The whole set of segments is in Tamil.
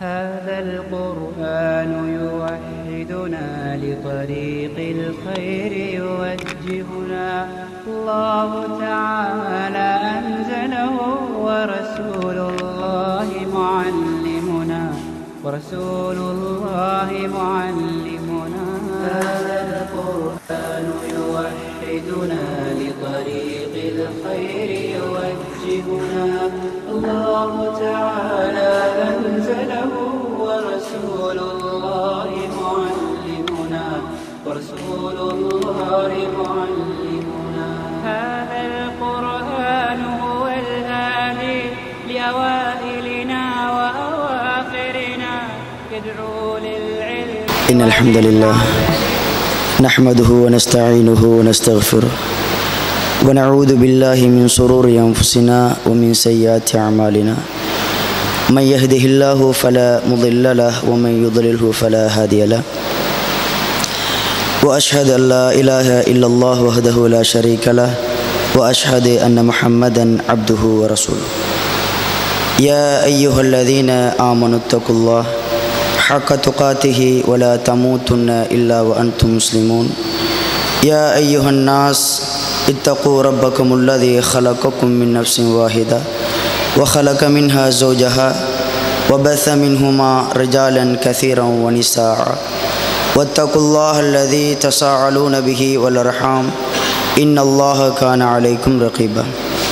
هذا القرآن يوحدنا لطريق الخير يوجهنا الله تعالى أنزله ورسول الله معلمنا ورسول الله معلمنا هذا القرآن يوحدنا لطريق الخير يوجهنا الله تعالى أنزله ورسول الله معلمنا ورسول الله معلمنا هذا القرآن هو الهادي لأوائلنا وأواخرنا يدعو للعلم إن الحمد لله نحمده ونستعينه ونستغفره ونعوذ بالله من شرور أنفسنا ومن سيئات أعمالنا من يهده الله فلا مضل له ومن يضلله فلا هادي له وأشهد أن لا إله إلا الله وحده لا شريك له وأشهد أن محمدا عبده ورسوله يا أيها الذين آمنوا اتقوا الله حق تقاته ولا تموتن إلا وأنتم مسلمون يا أيها الناس اتقوا ربكم الذي خلقكم من نفس واحدة وخلق منها زوجها وبث منهما رجالا كثيرا ونساء واتقوا الله الذي تساءلون به والأرحام إن الله كان عليكم رقيبا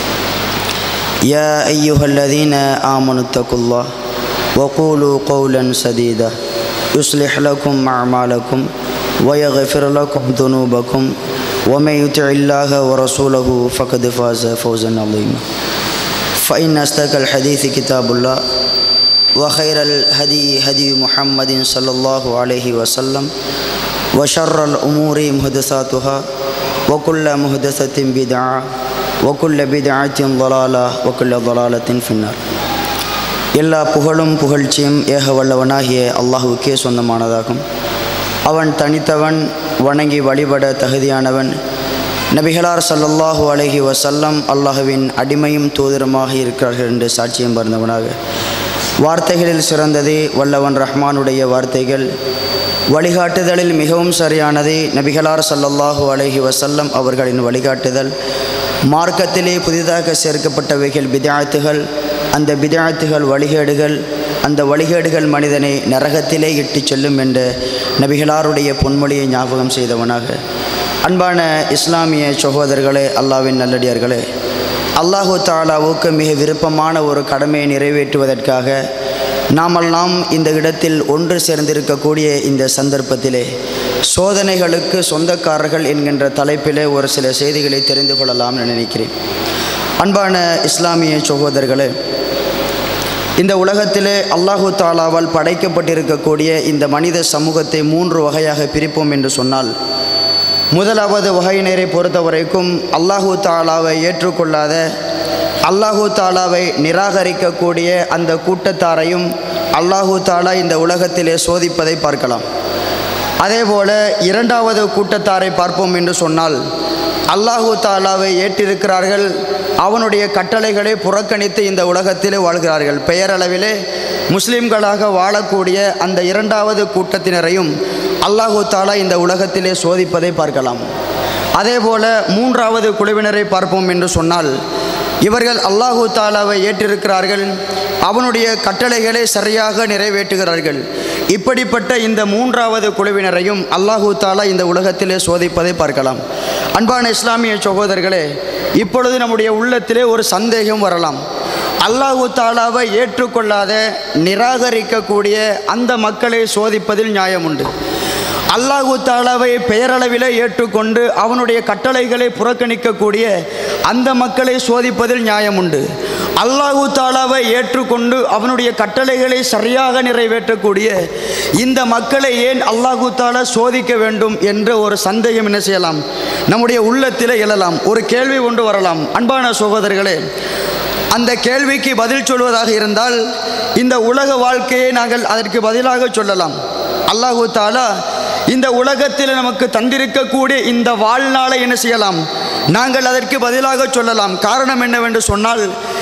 يا أيها الذين آمنوا اتقوا الله وقولوا قولا سديدا يصلح لكم أعمالكم ويغفر لكم ذنوبكم ومن يطع الله ورسوله فقد فاز فوزا عظيما فإن أصدق الحديث كتاب الله وخير الهدي هدي محمد صلى الله عليه وسلم وشر الأمور محدثاتها وكل محدثة بدعة وكل بدعة ضلالة وكل ضلالة في النار எல்லா புகழும் புகழ்ச்சியும் ஏக வல்லவனாகிய அல்லாஹுக்கே சொந்தமானதாகும் அவன் தனித்தவன் வணங்கி வழிபட தகுதியானவன் நபிகளார் சல்லல்லாஹு அலைஹி வசல்லம் அல்லாஹுவின் அடிமையும் தூதருமாக இருக்கிறார்கள் என்று சாட்சியம் பறந்தவனாக வார்த்தைகளில் சிறந்தது வல்லவன் ரஹ்மானுடைய வார்த்தைகள் வழிகாட்டுதலில் மிகவும் சரியானது நபிகளார் சல்லல்லாஹு அலைஹி வசல்லம் அவர்களின் வழிகாட்டுதல் மார்க்கத்திலே புதிதாக சேர்க்கப்பட்டவைகள் பிதாத்துகள் அந்த பிதாத்துகள் வழிகேடுகள் அந்த வழிகேடுகள் மனிதனை நரகத்திலே இட்டு செல்லும் என்ற நபிகளாருடைய பொன்மொழியை ஞாபகம் செய்தவனாக அன்பான இஸ்லாமிய சகோதரர்களே அல்லாவின் நல்லடியார்களே அல்லாஹு தாலாவுக்கு மிக விருப்பமான ஒரு கடமையை நிறைவேற்றுவதற்காக நாமெல்லாம் இந்த இடத்தில் ஒன்று சேர்ந்திருக்கக்கூடிய இந்த சந்தர்ப்பத்திலே சோதனைகளுக்கு சொந்தக்காரர்கள் என்கின்ற தலைப்பிலே ஒரு சில செய்திகளை தெரிந்து கொள்ளலாம்னு நினைக்கிறேன் அன்பான இஸ்லாமிய சகோதரர்களே இந்த உலகத்திலே அல்லாஹு தாலாவால் படைக்கப்பட்டிருக்கக்கூடிய இந்த மனித சமூகத்தை மூன்று வகையாக பிரிப்போம் என்று சொன்னால் முதலாவது வகையினரை பொறுத்த வரைக்கும் அல்லாஹூ தாலாவை ஏற்றுக்கொள்ளாத அல்லாஹூ தாலாவை நிராகரிக்கக்கூடிய அந்த கூட்டத்தாரையும் அல்லாஹூ தாலா இந்த உலகத்திலே சோதிப்பதை பார்க்கலாம் அதேபோல இரண்டாவது கூட்டத்தாரை பார்ப்போம் என்று சொன்னால் அல்லாஹூ தாலாவை ஏற்றிருக்கிறார்கள் அவனுடைய கட்டளைகளை புறக்கணித்து இந்த உலகத்திலே வாழ்கிறார்கள் பெயரளவிலே முஸ்லிம்களாக வாழக்கூடிய அந்த இரண்டாவது கூட்டத்தினரையும் அல்லாஹூ தாலா இந்த உலகத்திலே சோதிப்பதை பார்க்கலாம் அதேபோல மூன்றாவது குழுவினரை பார்ப்போம் என்று சொன்னால் இவர்கள் அல்லாஹூ தாலாவை ஏற்றிருக்கிறார்கள் அவனுடைய கட்டளைகளை சரியாக நிறைவேற்றுகிறார்கள் இப்படிப்பட்ட இந்த மூன்றாவது குழுவினரையும் அல்லாஹூ தாலா இந்த உலகத்திலே சோதிப்பதை பார்க்கலாம் அன்பான இஸ்லாமிய சகோதரர்களே இப்பொழுது நம்முடைய உள்ளத்திலே ஒரு சந்தேகம் வரலாம் அல்லாஹூ தாலாவை ஏற்றுக்கொள்ளாத நிராகரிக்கக்கூடிய அந்த மக்களை சோதிப்பதில் நியாயம் உண்டு அல்லாஹூ தாலாவை பெயரளவில் ஏற்றுக்கொண்டு அவனுடைய கட்டளைகளை புறக்கணிக்கக்கூடிய அந்த மக்களை சோதிப்பதில் நியாயம் உண்டு அல்லாஹூ தாலாவை ஏற்றுக்கொண்டு அவனுடைய கட்டளைகளை சரியாக நிறைவேற்றக்கூடிய இந்த மக்களை ஏன் அல்லாஹூ தாலா சோதிக்க வேண்டும் என்ற ஒரு சந்தேகம் என்ன செய்யலாம் நம்முடைய உள்ளத்தில் எழலாம் ஒரு கேள்வி கொண்டு வரலாம் அன்பான சகோதரர்களே அந்த கேள்விக்கு பதில் சொல்வதாக இருந்தால் இந்த உலக வாழ்க்கையை நாங்கள் அதற்கு பதிலாக சொல்லலாம் அல்லாஹு தாலா இந்த உலகத்தில் நமக்கு தந்திருக்கக்கூடிய இந்த வாழ்நாளை என்ன செய்யலாம் நாங்கள் அதற்கு பதிலாக சொல்லலாம் காரணம் என்னவென்று சொன்னால்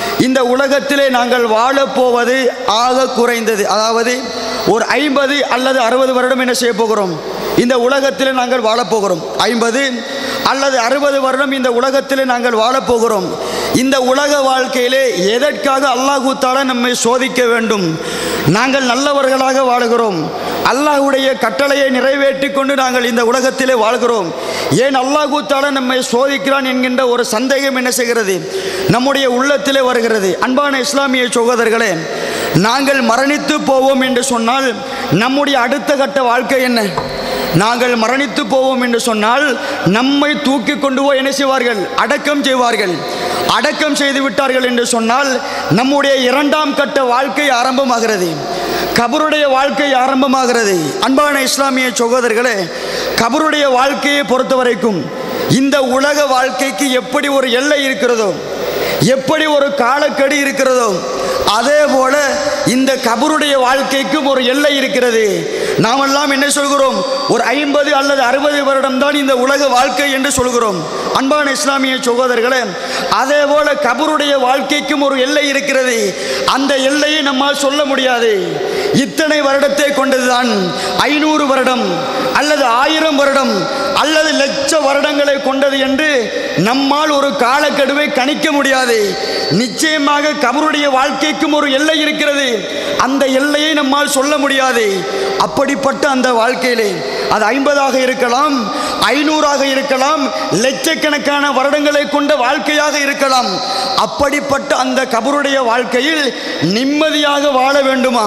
இந்த உலகத்திலே நாங்கள் வாழப்போவது ஆக குறைந்தது அதாவது ஒரு ஐம்பது அல்லது அறுபது வருடம் என்ன செய்ய போகிறோம் இந்த உலகத்திலே நாங்கள் வாழப்போகிறோம் ஐம்பது அல்லது அறுபது வருடம் இந்த உலகத்திலே நாங்கள் வாழப்போகிறோம் இந்த உலக வாழ்க்கையிலே எதற்காக அல்லாஹூ தாலா நம்மை சோதிக்க வேண்டும் நாங்கள் நல்லவர்களாக வாழுகிறோம் அல்லாஹ்வுடைய கட்டளையை நிறைவேற்றி கொண்டு நாங்கள் இந்த உலகத்திலே வாழ்கிறோம் ஏன் அல்லாஹூ தாலா நம்மை சோதிக்கிறான் என்கின்ற ஒரு சந்தேகம் என்ன செய்கிறது நம்முடைய உள்ளத்திலே வருகிறது அன்பான இஸ்லாமிய சகோதரர்களே நாங்கள் மரணித்து போவோம் என்று சொன்னால் நம்முடைய அடுத்த கட்ட வாழ்க்கை என்ன நாங்கள் மரணித்து போவோம் என்று சொன்னால் நம்மை தூக்கி கொண்டு போய் என்ன செய்வார்கள் அடக்கம் செய்வார்கள் அடக்கம் செய்து விட்டார்கள் என்று சொன்னால் நம்முடைய இரண்டாம் கட்ட வாழ்க்கை ஆரம்பமாகிறது கபருடைய வாழ்க்கை ஆரம்பமாகிறது அன்பான இஸ்லாமிய சகோதரர்களே கபருடைய வாழ்க்கையை பொறுத்த வரைக்கும் இந்த உலக வாழ்க்கைக்கு எப்படி ஒரு எல்லை இருக்கிறதோ எப்படி ஒரு காலக்கெடு இருக்கிறதோ அதே போல இந்த கபருடைய வாழ்க்கைக்கும் ஒரு எல்லை இருக்கிறது நாமெல்லாம் என்ன சொல்கிறோம் ஒரு ஐம்பது அல்லது அறுபது வருடம் தான் இந்த உலக வாழ்க்கை என்று சொல்கிறோம் அன்பான இஸ்லாமிய சகோதரர்களே அதே போல கபருடைய வாழ்க்கைக்கும் ஒரு எல்லை இருக்கிறது அந்த எல்லையை நம்மால் சொல்ல முடியாது இத்தனை வருடத்தை கொண்டதுதான் ஐநூறு வருடம் அல்லது ஆயிரம் வருடம் அல்லது லட்ச வருடங்களை கொண்டது என்று நம்மால் ஒரு காலக்கெடுவை கணிக்க முடியாது நிச்சயமாக கபருடைய வாழ்க்கைக்கும் ஒரு எல்லை இருக்கிறது அந்த எல்லையை நம்மால் சொல்ல முடியாது அப்படிப்பட்ட அந்த வாழ்க்கையிலே அது ஐம்பதாக இருக்கலாம் ஐநூறாக இருக்கலாம் லட்சக்கணக்கான வருடங்களை கொண்ட வாழ்க்கையாக இருக்கலாம் அப்படிப்பட்ட அந்த கபருடைய வாழ்க்கையில் நிம்மதியாக வாழ வேண்டுமா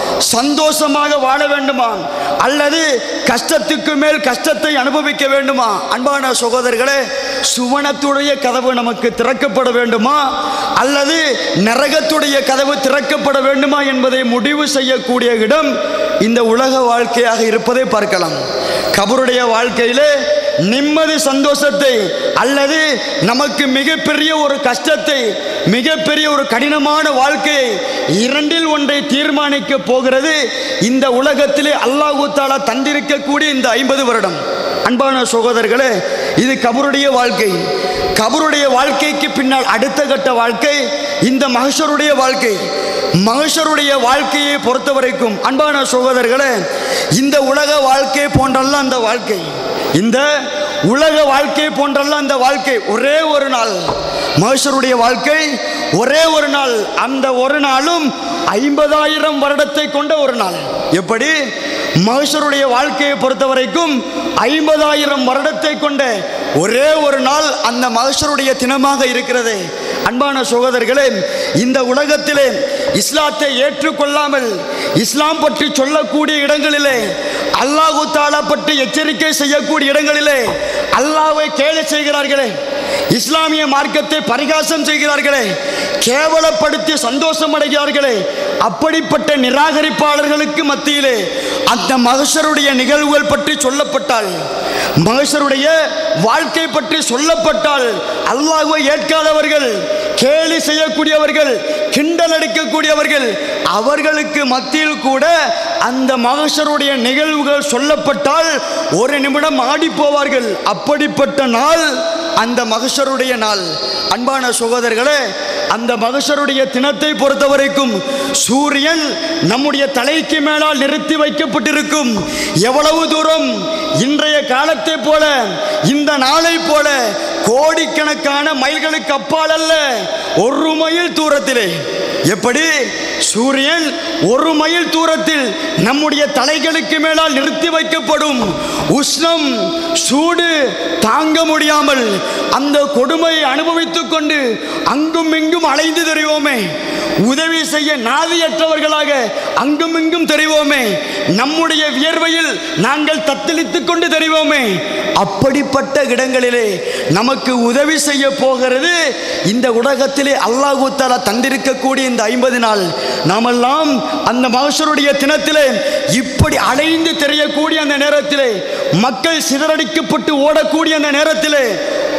சந்தோஷமாக வாழ வேண்டுமா அல்லது கஷ்டத்துக்கு மேல் கஷ்டத்தை அனுபவிக்க வேண்டுமா அன்பான சகோதரர்களே சுவனத்துடைய கதவு நமக்கு திறக்கப்பட வேண்டுமா அல்லது நரகத்துடைய கதவு திறக்கப்பட வேண்டுமா என்பதை முடிவு செய்யக்கூடிய இடம் இந்த உலக வாழ்க்கையாக இருப்பதை பார்க்கலாம் கபருடைய வாழ்க்கையிலே நிம்மதி சந்தோஷத்தை அல்லது நமக்கு மிகப்பெரிய ஒரு கஷ்டத்தை மிகப்பெரிய ஒரு கடினமான வாழ்க்கையை இரண்டில் ஒன்றை தீர்மானிக்க போகிறது இந்த உலகத்திலே அல்லாஹூ தாலா தந்திருக்கக்கூடிய இந்த ஐம்பது வருடம் அன்பான சகோதரர்களே இது கபருடைய வாழ்க்கை கபருடைய வாழ்க்கைக்கு பின்னால் அடுத்த கட்ட வாழ்க்கை இந்த மகஷருடைய வாழ்க்கை மகஷருடைய வாழ்க்கையை பொறுத்த வரைக்கும் அன்பான சகோதரர்களே இந்த உலக வாழ்க்கை போன்றல்ல அந்த வாழ்க்கை இந்த உலக வாழ்க்கை போன்றல்ல அந்த வாழ்க்கை ஒரே ஒரு நாள் மகேஸ்வருடைய வாழ்க்கை ஒரே ஒரு நாள் அந்த ஒரு நாளும் ஐம்பதாயிரம் வருடத்தை கொண்ட ஒரு நாள் எப்படி மகேஸ்வருடைய வாழ்க்கையை பொறுத்த வரைக்கும் ஐம்பதாயிரம் வருடத்தை கொண்ட ஒரே ஒரு நாள் அந்த மகேஸ்வருடைய தினமாக இருக்கிறது அன்பான சகோதரர்களே இந்த உலகத்திலே இஸ்லாத்தை ஏற்றுக்கொள்ளாமல் இஸ்லாம் பற்றி சொல்லக்கூடிய இடங்களிலே அல்லாஹு தாலா பற்றி எச்சரிக்கை செய்யக்கூடிய இடங்களிலே அல்லாவை கேலி செய்கிறார்களே இஸ்லாமிய மார்க்கத்தை பரிகாசம் செய்கிறார்களே கேவலப்படுத்தி சந்தோஷம் அடைகிறார்களே அப்படிப்பட்ட நிராகரிப்பாளர்களுக்கு மத்தியிலே அந்த மகசருடைய நிகழ்வுகள் பற்றி சொல்லப்பட்டால் மகசருடைய வாழ்க்கை பற்றி சொல்லப்பட்டால் அல்லாஹ்வை ஏற்காதவர்கள் கேலி செய்யக்கூடியவர்கள் கிண்டல் அடிக்கக்கூடியவர்கள் அவர்களுக்கு மத்தியில் கூட அந்த மகசருடைய நிகழ்வுகள் சொல்லப்பட்டால் ஒரு நிமிடம் ஆடி போவார்கள் அப்படிப்பட்ட நாள் அந்த மகசருடைய நாள் அன்பான சகோதரர்களே அந்த மகசருடைய தினத்தை பொறுத்த வரைக்கும் சூரியன் நம்முடைய தலைக்கு மேலால் நிறுத்தி வைக்கப்பட்டிருக்கும் எவ்வளவு தூரம் இன்றைய காலத்தை போல இந்த நாளை போல கோடிக்கணக்கான மைல்களுக்கு அப்பால் அல்ல ஒரு மைல் தூரத்திலே எப்படி சூரியன் ஒரு மைல் தூரத்தில் நம்முடைய தலைகளுக்கு மேலால் நிறுத்தி வைக்கப்படும் உஷ்ணம் சூடு தாங்க முடியாமல் அந்த கொடுமையை அனுபவித்துக் கொண்டு அங்கும் இங்கும் அலைந்து தெரிவோமே உதவி செய்ய நாதியற்றவர்களாக அங்கும் இங்கும் தெரிவோமே நம்முடைய வியர்வையில் நாங்கள் தத்தளித்துக் கொண்டு தெரிவோமே அப்படிப்பட்ட இடங்களிலே நமக்கு உதவி செய்ய போகிறது இந்த உலகத்திலே அல்லாஹு தாலா தந்திருக்கக்கூடிய இந்த ஐம்பது நாள் நாமெல்லாம் அந்த மகசருடைய தினத்திலே இப்படி அலைந்து தெரியக்கூடிய அந்த நேரத்திலே மக்கள் சிதறடிக்கப்பட்டு ஓடக்கூடிய அந்த நேரத்திலே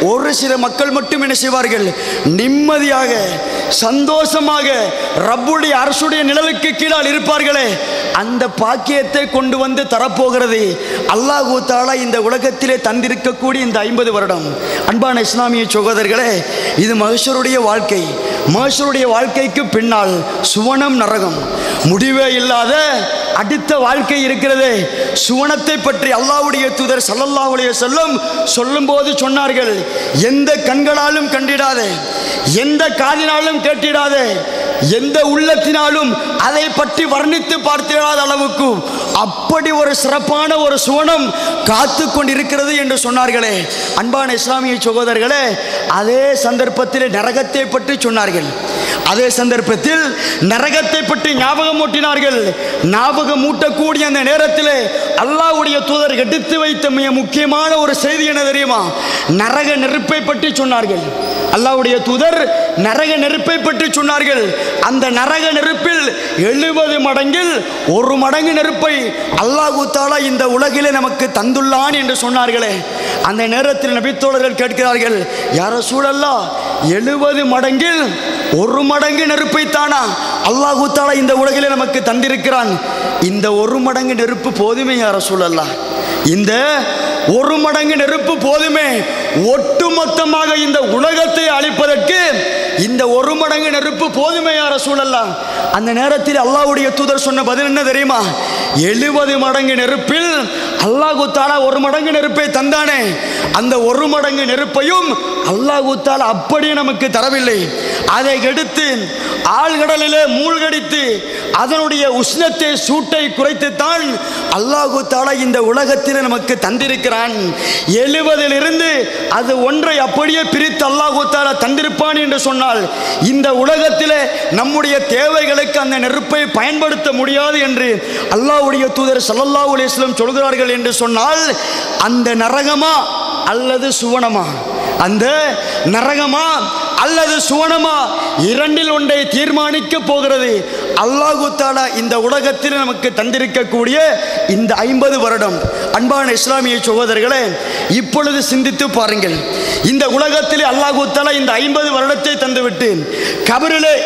ஒரு சில மக்கள் மட்டும் என்ன செய்வார்கள் நிம்மதியாக சந்தோஷமாக ரப்புடைய அரசுடைய நிழலுக்கு கீழால் இருப்பார்களே அந்த பாக்கியத்தை கொண்டு வந்து தரப்போகிறது அல்லாஹூ தாலா இந்த உலகத்திலே தந்திருக்கக்கூடிய இந்த ஐம்பது வருடம் அன்பான இஸ்லாமிய சகோதரர்களே இது மகேஸ்வருடைய வாழ்க்கை மகேஸ்வருடைய வாழ்க்கைக்கு பின்னால் சுவனம் நரகம் முடிவே இல்லாத அடுத்த வாழ்க்கை இருக்கிறது சுவனத்தை பற்றி அல்லாஹ்வுடைய தூதர் ஸல்லல்லாஹு அலைஹி வஸல்லம் சொல்லும்போது சொன்னார்கள் எந்த கண்களாலும் கண்டிடாதே எந்த காதினாலும் கேட்டிடாதே எந்த உள்ளத்தினாலும் அதை பற்றி வர்ணித்து பார்த்திடாத அளவுக்கு அப்படி ஒரு சிறப்பான ஒரு சுவனம் காத்து கொண்டிருக்கிறது என்று சொன்னார்களே அன்பான இஸ்லாமிய சகோதரர்களே அதே சந்தர்ப்பத்தில் நரகத்தை பற்றி சொன்னார்கள் அதே சந்தர்ப்பத்தில் நரகத்தை பற்றி ஞாபகம் ஊட்டினார்கள் ஞாபகம் ஊட்டக்கூடிய அந்த நேரத்தில் அல்லாஹ்வுடைய தூதர் எடுத்து வைத்த மிக முக்கியமான ஒரு செய்தி என்ன தெரியுமா நரக நெருப்பை பற்றி சொன்னார்கள் அல்லாஹ்வுடைய தூதர் நரக நெருப்பை பற்றி சொன்னார்கள் அந்த நரக நெருப்பில் எழுபது மடங்கில் ஒரு மடங்கு நெருப்பை அல்லாஹு தாலா இந்த உலகிலே நமக்கு தந்துள்ளான் என்று சொன்னார்களே அந்த நேரத்தில் நபித்தோழர்கள் கேட்கிறார்கள் யார சூழல்லா எழுபது மடங்கில் ஒரு மடங்கு நெருப்பை தானா அல்லாஹு தாலா இந்த உலகிலே நமக்கு தந்திருக்கிறான் இந்த ஒரு மடங்கு நெருப்பு போதுமே யார சூழல்லா இந்த ஒரு மடங்கு நெருப்பு போதுமே ஒட்டுமொத்தமாக இந்த உலகத்தை அழிப்பதற்கு இந்த ஒரு மடங்கு நெருப்பு போதுமே யார சூழல்லாம் அந்த நேரத்தில் அல்லாஹ்வுடைய தூதர் சொன்ன பதில் என்ன தெரியுமா எழுபது மடங்கு நெருப்பில் அல்லாஹு தாலா ஒரு மடங்கு நெருப்பை தந்தானே அந்த ஒரு மடங்கு நெருப்பையும் அல்லாஹு தாலா அப்படியே நமக்கு தரவில்லை அதை எடுத்து ஆழ்கடலிலே மூழ்கடித்து அதனுடைய உஷ்ணத்தை சூட்டை குறைத்துத்தான் அல்லாஹு தாலா இந்த உலகத்தில் நமக்கு தந்திருக்கிறான் எழுபதிலிருந்து அது ஒன்றை அப்படியே பிரித்து அல்லாஹு தாலா தந்திருப்பான் என்று சொன்னால் இந்த உலகத்தில் நம்முடைய தேவைகளுக்கு அந்த நெருப்பை பயன்படுத்த முடியாது என்று அல்லாஹ்வுடைய தூதர் ஸல்லல்லாஹு அலைஹி வஸல்லம் சொல்கிறார்கள் என்று சொன்னால் அந்த நரகமா அல்லது சுவனமா அந்த நரகமா அல்லது சுவனமா இரண்டில் ஒன்றை தீர்மானிக்க போகிறது அல்லாஹு தாலா இந்த உலகத்தில் நமக்கு தந்திருக்கக்கூடிய இந்த ஐம்பது வருடம் அன்பான இஸ்லாமிய சகோதரர்களே இப்பொழுது சிந்தித்து பாருங்கள் இந்த உலகத்தில் அல்லாஹு தாலா இந்த ஐம்பது வருடத்தை தந்துவிட்டு கபரிலே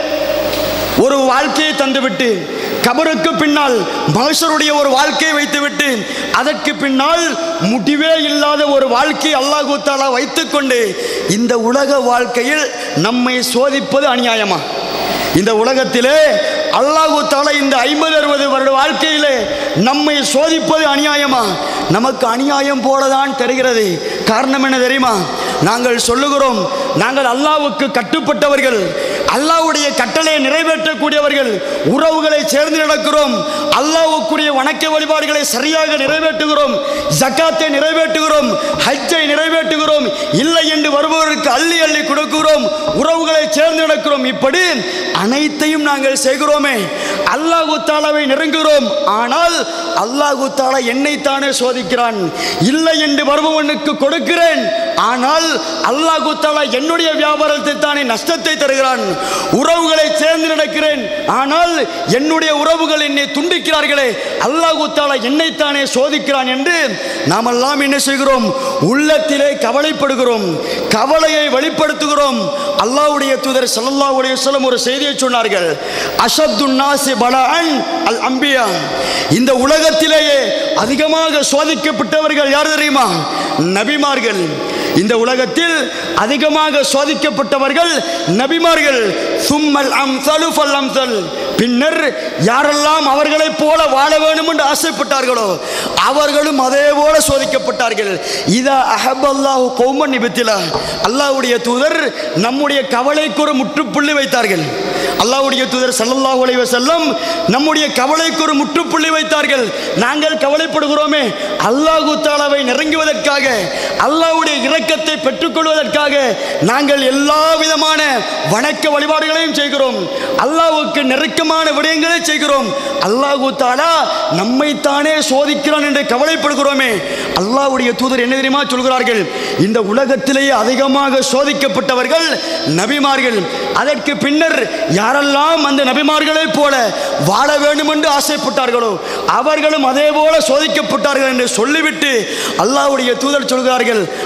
ஒரு வாழ்க்கையை தந்துவிட்டு கபருக்கு பின்னால் மனுஷருடைய ஒரு வாழ்க்கையை வைத்துவிட்டு அதற்கு பின்னால் முடிவே இல்லாத ஒரு வாழ்க்கை அல்லாஹு தாலா வைத்துக்கொண்டு இந்த உலக வாழ்க்கையில் நம்மை சோதிப்பது அநியாயமா இந்த உலகத்திலே அல்லாஹு தாலா இந்த ஐம்பது அறுபது வருட வாழ்க்கையிலே நம்மை சோதிப்பது அநியாயமா நமக்கு அநியாயம் போலதான் தெரிகிறது காரணம் என்ன தெரியுமா நாங்கள் சொல்லுகிறோம் நாங்கள் அல்லாஹ்வுக்கு கட்டுப்பட்டவர்கள் அல்லாஹ்வுடைய கட்டளையை நிறைவேற்றக்கூடியவர்கள் உறவுகளை சேர்ந்து நடக்கிறோம் அல்லாஹ்வுக்குரிய வணக்க வழிபாடுகளை சரியாக நிறைவேற்றுகிறோம் ஜக்காத்தை நிறைவேற்றுகிறோம் ஹஜ்ஜை நிறைவேற்றுகிறோம் இல்லை என்று வருபவருக்கு அள்ளி அள்ளி கொடுக்கிறோம் உறவுகளை சேர்ந்து நடக்கிறோம் இப்படி அனைத்தையும் நாங்கள் செய்கிறோமே அல்லாஹு தாலாவை நெருங்குகிறோம் ஆனால் அல்லாஹு தாலா என்னைத்தானே சோதிக்கிறான் இல்லை என்று வருபவனுக்கு கொடுக்கிறேன் ஆனால் அல்லாஹு தாலா என்னுடைய வியாபாரத்தை தானே நஷ்டத்தை தருகிறான் உறவுகளை சேர்ந்து நடக்கிறேன் ஆனால் என்னுடைய உறவுகள் என்னை துண்டிக்கிறார்களே அல்லாஹு தாலா என்னைத்தானே சோதிக்கிறான் என்று நாமெல்லாம் என்ன செய்கிறோம் உள்ளத்திலே கவலைப்படுகிறோம் கவலையை வெளிப்படுத்துகிறோம் அல்லாஹ்வுடைய தூதர் ஸல்லல்லாஹு அலைஹி வஸல்லம் ஒரு செய்தியை சொன்னார்கள் அஷத்துன் நாசி பலான் அல் அம்பியா இந்த உலகத்திலேயே அதிகமாக சோதிக்கப்பட்டவர்கள் யார் தெரியுமா நபிமார்கள் இந்த உலகத்தில் அதிகமாக சோதிக்கப்பட்டவர்கள் நபிமார்கள் சும்மல் அம்சலு ஃபல் அம்சல் பின்னர் யாரெல்லாம் அவர்களைப் போல வாழ வேண்டும் என்று ஆசைப்பட்டார்களோ அவர்களும் அதே போல சோதிக்கப்பட்டார்கள் இதா அஹப் அல்லாஹு கௌமன் நிபத்திலா அல்லாஹ்வுடைய தூதர் நம்முடைய கவலைக்கு ஒரு முற்றுப்புள்ளி வைத்தார்கள் அல்லாஹ்வுடைய தூதர் ஸல்லல்லாஹு அலைஹி வஸல்லம் நம்முடைய கவலைக்கு ஒரு முற்றுப்புள்ளி வைத்தார்கள் நாங்கள் கவலைப்படுகிறோமே அல்லாஹு தாலாவை நெருங்குவதற்காக அல்லாஹ்வுடைய இரக்கத்தை பெற்றுக்கொள்வதற்காக நாங்கள் எல்லா விதமான வணக்க வழிபாடுகளையும் செய்கிறோம் அல்லாஹ்வுக்கு நெருக்கமான விடயங்களை செய்கிறோம் அல்லாஹு தாலா நம்மைத்தானே சோதிக்கிறான் என்று கவலைப்படுகிறோமே அல்லாஹ்வுடைய தூதர் என்ன தெரியுமா சொல்கிறார்கள் இந்த உலகத்திலேயே அதிகமாக சோதிக்கப்பட்டவர்கள் நபிமார்கள் அதற்கு பின்னர் யாரெல்லாம் அந்த நபிமார்களைப் போல வாழ வேண்டும் என்று ஆசைப்பட்டார்களோ அவர்களும் அதே போல சோதிக்கப்பட்டார்கள் என்று சொல்லிவிட்டு அல்லாஹ்வுடைய தூதர் சொல்கிறார்கள்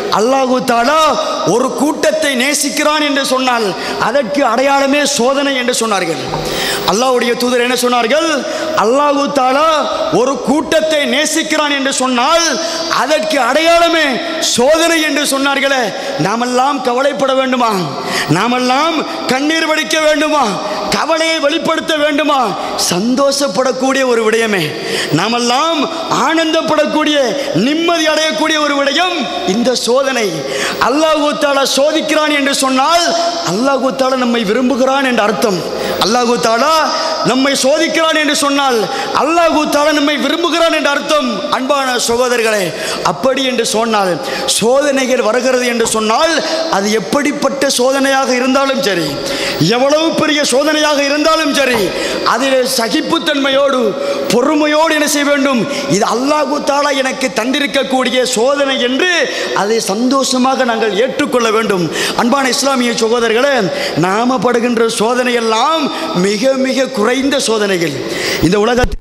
அல்லாஹு தாலா ஒரு கூட்டத்தை நேசிக்கிறான் என்று சொன்னால் அதற்கு அடையாளமே சோதனை என்று சொன்னார்கள் அல்லாஹ்வுடைய தூதர் என்ன சொன்னார்கள் அல்லாஹு தாலா ஒரு கூட்டத்தை நேசிக்கிறான் என்று சொன்னால் அதற்கு அடையாளமே சோதனை என்று சொன்னார்களே நாமெல்லாம் கவலைப்பட வேண்டுமா நாமெல்லாம் கண்ணீர் வடிக்க வேண்டுமா கவலையை வெளிப்படுத்த வேண்டுமா சந்தோஷப்படக்கூடிய ஒரு விடயமே நாமெல்லாம் ஆனந்தப்படக்கூடிய நிம்மதி அடையக்கூடிய ஒரு விடயம் இந்த சோதனை அல்லாஹு தாலா சோதிக்கிறான் என்று சொன்னால் அல்லாஹு தாலா நம்மை விரும்புகிறான் என்ற அர்த்தம் அல்லாஹு தாலா நம்மை சோதிக்கிறான் என்று சொன்னால் அல்லாஹு தாலா நம்மை விரும்புகிறான் என்ற அர்த்தம் அன்பான சகோதரர்களே அப்படி என்று சொன்னால் சோதனைகள் வருகிறது என்று சொன்னால் அது எப்படிப்பட்ட சோதனையாக இருந்தாலும் சரி எவ்வளவு பெரிய சோதனையாக இருந்தாலும் சரி அதில் சகிப்புத்தன்மையோடு பொறுமையோடு என்ன செய்ய வேண்டும் இது அல்லாஹு தாலா எனக்கு தந்திருக்கக்கூடிய சோதனை என்று அதை சந்தோஷமாக நாங்கள் ஏற்றுக்கொள்ள வேண்டும் அன்பான இஸ்லாமிய சகோதரர்களே நாம படுகின்ற சோதனை எல்லாம் மிக மிக குறைந்த சோதனைகள் இந்த உலகத்தில்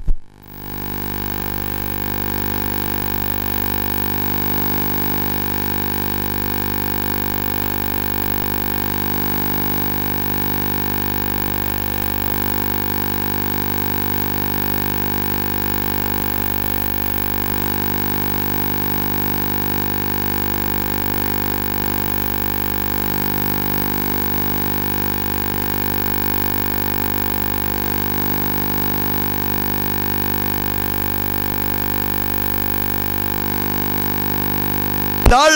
இருந்தால்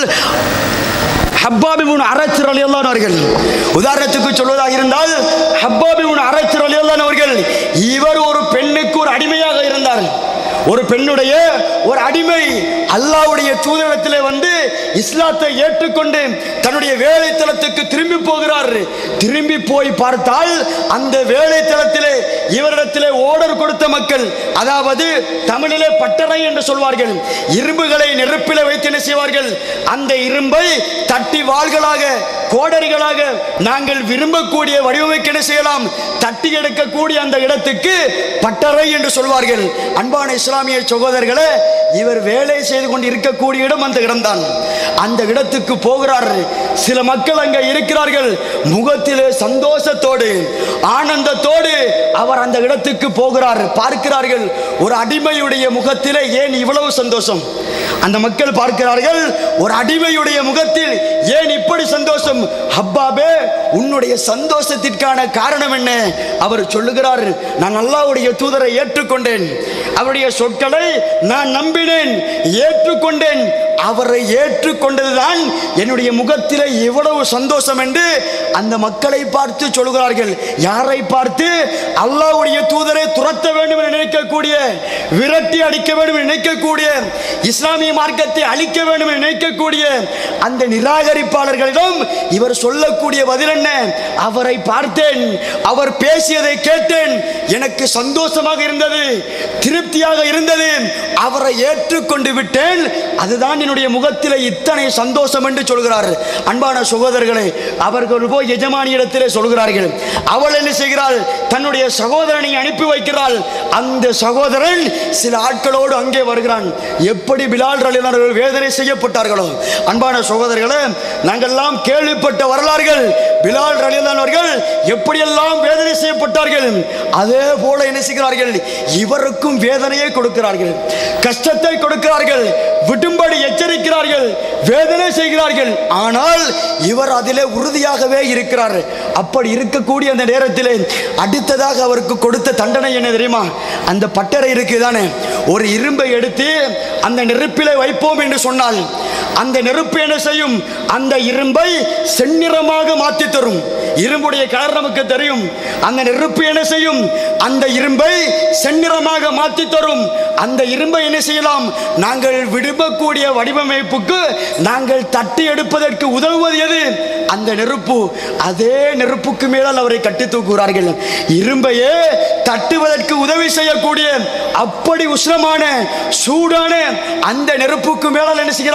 ஹப்பாபிபுன் அரச்சர் அலியல்லான் அவர்கள் உதாரணத்துக்கு சொல்வதாக இருந்தால் ஹப்பாபிபுன் அரச்சர் அலியல்லான் அவர்கள் இவர் ஒரு பெண்ணுக்கு ஒரு அடிமையாக இருந்தார் ஒரு பெண்ணுடைய ஒரு அடிமை அல்லாவுடைய தூதரிடத்திலே வந்து இஸ்லாத்தை ஏற்றுக்கொண்டு தன்னுடைய வேலைத்தலத்துக்கு திரும்பி போகிறார் திரும்பி போய் பார்த்தால் அந்த வேலைத்தலத்திலே இவரிடத்திலே ஓடர் கொடுத்த மக்கள் அதாவது தமிழிலே பட்டறை என்று சொல்வார்கள் இரும்புகளை நெருப்பில வைத்து என்ன செய்வார்கள் அந்த இரும்பை தட்டி வாள்களாக கோடரிகளாக நாங்கள் விரும்பக்கூடிய வடிவமைக்க என்ன செய்யலாம் தட்டி எடுக்கக்கூடிய அந்த இடத்துக்கு பட்டறை என்று சொல்வார்கள் அன்பான இஸ்லாமிய சகோதரர்களே இவர் வேலை செய்து கொண்டு இருக்கக்கூடிய இடம் அந்த இடம்தான் அந்த இடத்துக்கு போகிறார் சில மக்கள் அங்கே இருக்கிறார்கள் முகத்திலே சந்தோஷத்தோடு ஆனந்தத்தோடு அவர் அந்த இடத்துக்கு போகிறார் பார்க்கிறார்கள் ஒரு அடிமையுடைய முகத்திலே ஏன் இவ்வளவு சந்தோஷம் அந்த மக்கள் பார்க்கிறார்கள் ஒரு அடிமையுடைய முகத்தில் ஏன் இப்படி சந்தோஷம் ஹப்பாபே உன்னுடைய சந்தோஷத்திற்கான காரணம் என்ன அவர் சொல்லுகிறார் நான் அல்லாஹ்வுடைய தூதரை ஏற்றுக்கொண்டேன் அவருடைய சொற்களை நான் நம்பினேன் ஏற்றுக்கொண்டேன் அவரை ஏற்றுக்கொண்டதுதான் என்னுடைய முகத்திலே எவ்வளவு சந்தோஷம் என்று அந்த மக்களை பார்த்து சொல்கிறார்கள் யாரை பார்த்து அல்லாஹ்வுடைய தூதரை துரத்த வேண்டும் என்று நினைக்கக்கூடிய விரட்டி அடிக்க வேண்டும் என்று நினைக்கக்கூடிய இஸ்லாமிய மார்க்கத்தை அழிக்க வேண்டும் என்று நினைக்கக்கூடிய அந்த நிராகரிப்பாளர்களிடம் இவர் சொல்லக்கூடிய பதில் என்ன அவரை பார்த்தேன் அவர் பேசியதை கேட்டேன் எனக்கு சந்தோஷமாக இருந்தது திருப்தியாக இருந்தது அவரை ஏற்றுக்கொண்டு விட்டேன் அதுதான் என்னுடைய முகத்திலே இத்தனை சந்தோஷம் என்று சொல்கிறார் அன்பான சகோதரர்களே அவர்கள் போய் எஜமானியிடத்திலே சொல்கிறார்கள் அவள் என்ன செய்கிறாள் தன்னுடைய சகோதரனை அனுப்பி வைக்கிறாள் அந்த சகோதரன் சில ஆட்களோடு அங்கே வருகிறான் எப்படி பிலால் ரலியல்லாஹு அவர்கள் வேதனை செய்யப்பட்டார்களோ அன்பான சகோதரர்களே நாங்கள்லாம் கேள்விப்பட்ட வரலாறுகள் பிலால் ரலியல்லாஹு அவர்கள் எப்படியெல்லாம் வேதனை செய்யப்பட்டார்கள் அதே போல என்ன செய்கிறார்கள் இவருக்கும் வேதனையை கொடுக்கிறார்கள் கஷ்டத்தை கொடுக்கிறார்கள் விடும்படி எச்சரிக்கிறார்கள் வேதனை செய்கிறார்கள் ஆனால் இவர் அதிலே உறுதியாகவே இருக்கிறார் அப்படி இருக்கக்கூடிய அந்த நேரத்திலே அடுத்ததாக அவருக்கு கொடுத்த தண்டனை என்ன தெரியுமா அந்த பட்டறை இருக்குதானே ஒரு இரும்பை எடுத்து அந்த நெருப்பிலே வைப்போம் என்று சொன்னால் அந்த நெருப்பு என்ன செய்யும் அந்த இரும்பை செந்நிறமாக மாற்றி தரும் இரும்புடைய கலர் நமக்கு தெரியும் அந்த நெருப்பு என்ன செய்யும் அந்த இரும்பை செந்நிறமாக மாற்றி தரும் அந்த இரும்பை என்ன செய்யலாம் நாங்கள் விரும்பக்கூடிய வடிவமைப்புக்கு நாங்கள் தட்டி எடுப்பதற்கு உதவுவது எது அந்த நெருப்பு அதே நெருப்புக்கு மேலால் அவரை கட்டி தூக்குகிறார்கள் இரும்பையே தட்டுவதற்கு உதவி செய்யக்கூடிய அப்படி உஷ்ணமான சூடான அந்த நெருப்புக்கு மேலால் என்ன செய்கிறார்கள்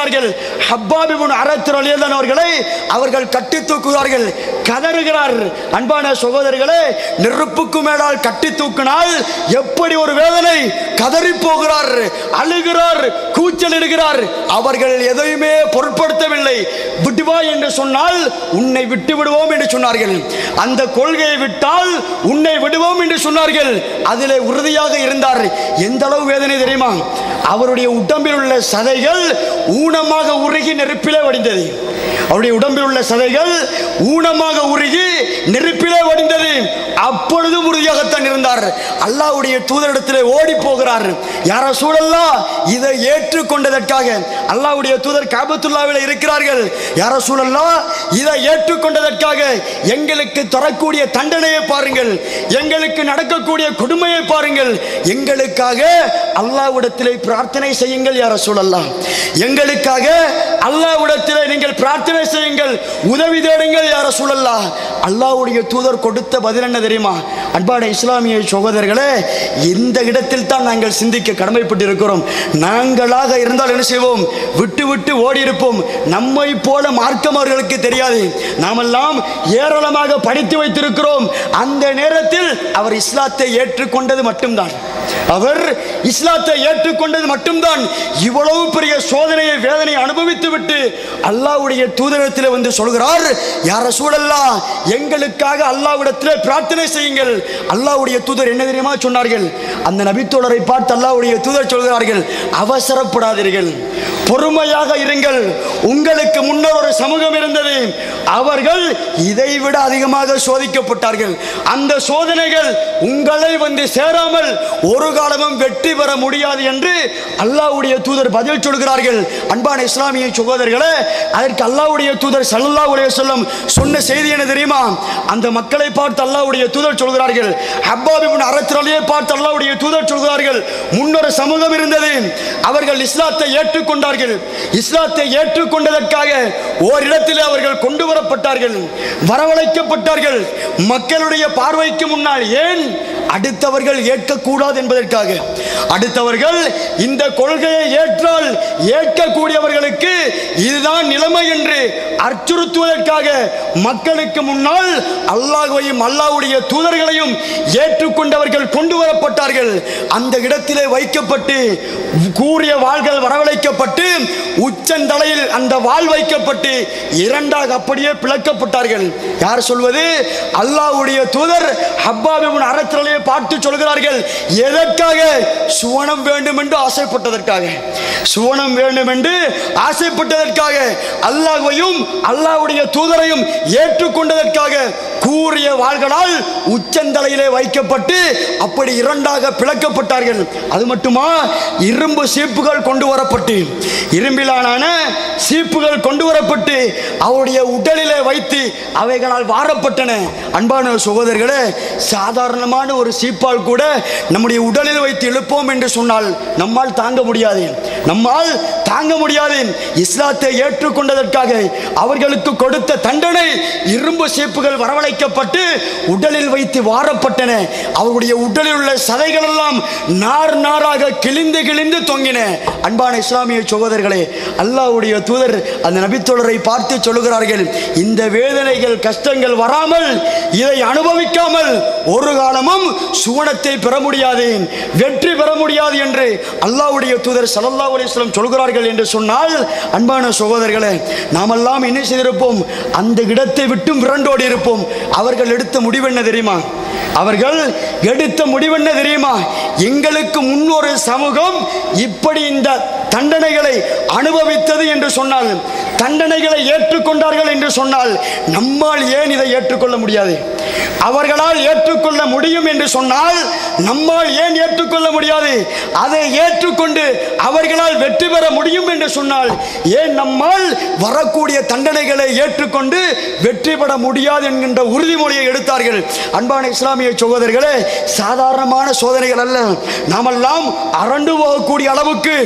ஹப்பாபிபுன் அரத்தர் அலியல்லான் அவர்களை அவர்கள் கட்டி தூக்குகிறார்கள் கதறுகிறார் அன்பான சகோதரர்களே நெருப்புக்கு மேலால் கட்டி தூக்கினால் எப்படி ஒரு வேதனை கதறி போகிறார் அழுகிறார் கூச்சலிடுகிறார் அவர்கள் எதையுமே பொருட்படுத்தவில்லை விடுவா என்று சொன்னால் உன்னை விட்டு விடுவோம் என்று சொன்னார்கள் அந்த கொள்கையை விட்டால் உன்னை விடுவோம் என்று சொன்னார்கள் அதிலே உறுதியாக இருந்தார் எந்த அளவு வேதனை தெரியுமா அவருடைய உடம்பில் உள்ள சதைகள் ஊனமாக உருகி நெருப்பிலே வடிந்தது அவருடைய உடம்பில் உள்ள சதைகள் ஊனமாக உருகி நெருப்பிலே வடிந்தது அப்பொழுதும் உறுதியாகத்தான் இருந்தார் அல்லாஹ்வுடைய தூதரிடத்திலே ஓடி போகிறார் யார சூழல்லா இதை ஏற்றுக்கொண்டதற்காக அல்லாஹ்வுடைய தூதர் காபத்துல்லாவில் இருக்கிறார்கள் யார சூழல்லா இதை ஏற்றுக்கொண்டதற்காக எங்களுக்கு தரக்கூடிய தண்டனையை பாருங்கள் எங்களுக்கு நடக்கக்கூடிய கொடுமையை பாருங்கள் எங்களுக்காக அல்லாஹ்விடத்திலே பிரார்த்தனை செய்யுங்கள் யார சூழல்லா எங்களுக்காக அல்லாஹ்விடத்திலே நீங்கள் பிரார்த்தனை செய்யுங்கள் உதவி தேடுங்கள் யார சூழல்லா அல்லாஹ்வுடைய தூதர் கொடுத்த பதில் என்ன தெரியுமா அன்பான இஸ்லாமிய சகோதரர்களே இந்த இடத்தில் தான் நாங்கள் சிந்திக்க கடமைப்பட்டிருக்கிறோம் நாங்களாக இருந்தால் என்ன செய்வோம் விட்டு விட்டு ஓடி இருப்போம் நம்மை போல மார்க்கம் அவர்களுக்கு தெரியாது நாமெல்லாம் ஏராளமாக படித்து வைத்திருக்கிறோம் அந்த நேரத்தில் அவர் இஸ்லாத்தை ஏற்றுக்கொண்டது மட்டும்தான் அவர் இஸ்லாத்தை ஏற்றுக்கொண்டது மட்டும்தான் இவ்வளவு பெரிய சோதனையை வேதனை அனுபவித்து விட்டு அல்லாஹ்வுடைய தூதரத்தில் வந்து சொல்கிறார் யார சூழல்லா எங்களுக்காக அல்லாஹ்விடத்தில் பிரார்த்தனை செய்யுங்கள் அல்லாஹ்வுடைய தூதர் என்ன தெரியுமா சொன்னார்கள் அந்த நபித்தோழரை பார்த்து அல்லாஹ்வுடைய தூதர் சொல்கிறார்கள் அவசரப்படாதீர்கள் பொறுமையாக இருங்கள் உங்களுக்கு முன்னர் ஒரு சமூகம் இருந்தது அவர்கள் இதைவிட அதிகமாக சோதிக்கப்பட்டார்கள் அந்த சோதனைகள் உங்களை வந்து சேராமல் ஒரு காலமும் வெற்றி பெற முடியாது என்று அல்லாஹ்வுடைய தூதர் பதில் சொல்கிறார்கள் அன்பான இஸ்லாமிய சகோதரர்களே அதற்கு அல்லாஹ்வுடைய தூதர் ஸல்லல்லாஹு அலைஹி வஸல்லம் சொன்ன செய்தி என்ன தெரியுமா அந்த மக்களை பார்த்து அல்லாஹ்வுடைய தூதர் சொல்கிறார்கள் ஹப்பாப் இப்னு அரத் அலியை பார்த்து அல்லாஹ்வுடைய தூதர் சொல்கிறார்கள் முன்னொரு சமூகம் இருந்தது அவர்கள் இஸ்லாத்தை ஏற்றுக்கொண்டார்கள் இஸ்லாத்தை ஏற்றுக்கொண்டதற்காக ஓரிடத்தில் அவர்கள் கொண்டு வரப்பட்டார்கள் வரவழைக்கப்பட்டார்கள் மக்களுடைய பார்வைக்கு முன்னால் ஏன் அடுத்தவர்கள் ஏற்கக்கூடாது என்பதற்காக அடுத்தவர்கள் இந்த கொள்கையை ஏற்றால் ஏற்கக்கூடியவர்களுக்கு இதுதான் நிலைமை என்று அச்சுறுத்துவதற்காக மக்களுக்கு முன்னால் அல்லாஹ்வையும் அல்லாஹ்வுடைய தூதர்களையும் ஏற்றுக்கொண்டவர்கள் கொண்டு வரப்பட்டார்கள் அந்த இடத்திலே வைக்கப்பட்டு கூறிய வாள்கள் வரவழைக்கப்பட்டு உச்சந்தலையில் அந்த வாள் வைக்கப்பட்டு இரண்டாக அப்படியே பிளக்கப்பட்டார்கள் யார் சொல்வது அல்லாஹ்வுடைய தூதர் ஹப்பாபின் அறத்திலே பார்த்து சொல்கிறார்கள் எதற்காக சுவனம் வேண்டும் என்று ஆசைப்பட்டதற்காக சுவனம் வேண்டும் என்று ஆசைப்பட்டதற்காக அல்லாஹ்வையும் அல்லாஹ்வுடைய தூதரையும் ஏற்றுக்கொண்டதற்காக கூறிய வாள்களால் உச்சந்தலையிலே வைக்கப்பட்டு அப்படி இரண்டாக பிளக்கப்பட்டார்கள் அது மட்டுமா இரும்பு சீப்புகள் கொண்டு வரப்பட்டு இரும்பிலான சீப்புகள் கொண்டு வரப்பட்டு அவருடைய உடலிலே வைத்து அவைகளால் வாரப்பட்டன அன்பான சகோதரர்களே சாதாரணமான ஒரு சீப்பால் கூட நம்முடைய உடலில் வைத்து இழுப்போம் என்று சொன்னால் நம்மால் தாங்க முடியாது நம்மால் தாங்க முடியாது இஸ்லாத்தை ஏற்றுக்கொண்டதற்காக அவர்களுக்கு கொடுத்த தண்டனை இரும்பு சீப்புகள் வரவழைக்கப்பட்டு உடலில் வைத்து வாரப்பட்டன அவருடைய உடலில் உள்ள சதைகள் எல்லாம் நார் நாராக கிழிந்து கிழிந்து தொங்கின அன்பான இஸ்லாமிய சகோதரர்களே அல்லாஹ்வுடைய தூதர் அந்த நபித்தோழரை பார்த்து சொல்லுகிறார்கள் இந்த வேதனைகள் கஷ்டங்கள் வராமல் இதை அனுபவிக்காமல் ஒரு காலமும் சுவனத்தை பெற முடியாது வெற்றி பெற முடியாது என்று அல்லாஹ்வுடைய தூதர் ஸல்லல்லாஹு அலைஹி வஸல்லம் சொல்கிறார்கள் என்று சொன்னால் அன்பான சகோதரர்களே நாமெல்லாம் என்ன செய்திருப்போம் அந்த இடத்தை விட்டும் விரண்டோடி இருப்போம் அவர்கள் எடுத்த முடிவு என்ன தெரியுமா அவர்கள் எடுத்த முடிவு என்ன தெரியுமா எங்களுக்கு முன்னொரு சமூகம் இப்படி இந்த தண்டனைகளை அனுபவித்தது என்று சொன்னால் தண்டனைகளை ஏற்றுக்கொண்டார்கள் என்று சொன்னால் நம்மால் ஏன் இதை ஏற்றுக்கொள்ள முடியாது அவர்களால் ஏற்றுக்கொள்ள முடியும் என்று சொன்னால் நம்மால் ஏன் ஏற்றுக்கொள்ள முடியாது அதை ஏற்றுக்கொண்டு அவர்களால் வெற்றி பெற முடியும் என்று சொன்னால் ஏன் நம்மால் வரக்கூடிய தண்டனைகளை ஏற்றுக்கொண்டு வெற்றி பெற முடியாது என்கின்ற உறுதிமொழியை எடுத்தார்கள் அன்பான இஸ்லாமிய சகோதரர்களே சாதாரணமான சோதனைகள் அல்ல நாமெல்லாம் அரண்டு போகக்கூடிய அளவுக்கு அந்த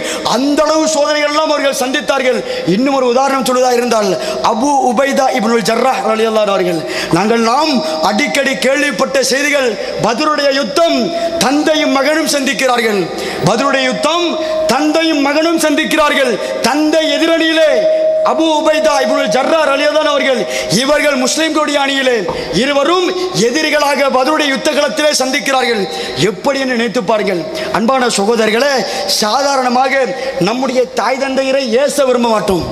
அந்த அளவு சோதனைகள் எல்லாம் அவர்கள் சந்தித்தார்கள் இன்னும் ஒரு உதாரணம் சொல்வதாக இருந்தால் அபு உபைதா இப்னுல் ஜர்ரா ரலியல்லாஹு அவர்கள் நாங்கள் நாம் அடிக்கடி கேள்விப்பட்ட செய்திகள் பத்ருடைய யுத்தம் தந்தையும் மகனும் சந்திக்கிறார்கள் பத்ருடைய யுத்தம் தந்தையும் மகனும் சந்திக்கிறார்கள் தந்தை எதிரணியிலே அபு உபைதா இப்னுல் ஜர்ரார் அலியதான் அவர்கள் இவர்கள் முஸ்லிம்களுடைய அணியிலே இருவரும் எதிரிகளாக பதருடைய யுத்த களத்திலே சந்திக்கிறார்கள் எப்படி என்று நினைத்து பாருங்கள் அன்பான சகோதரர்களே சாதாரணமாக நம்முடைய தாய் தந்தையரை ஏச விரும்ப மாட்டோம்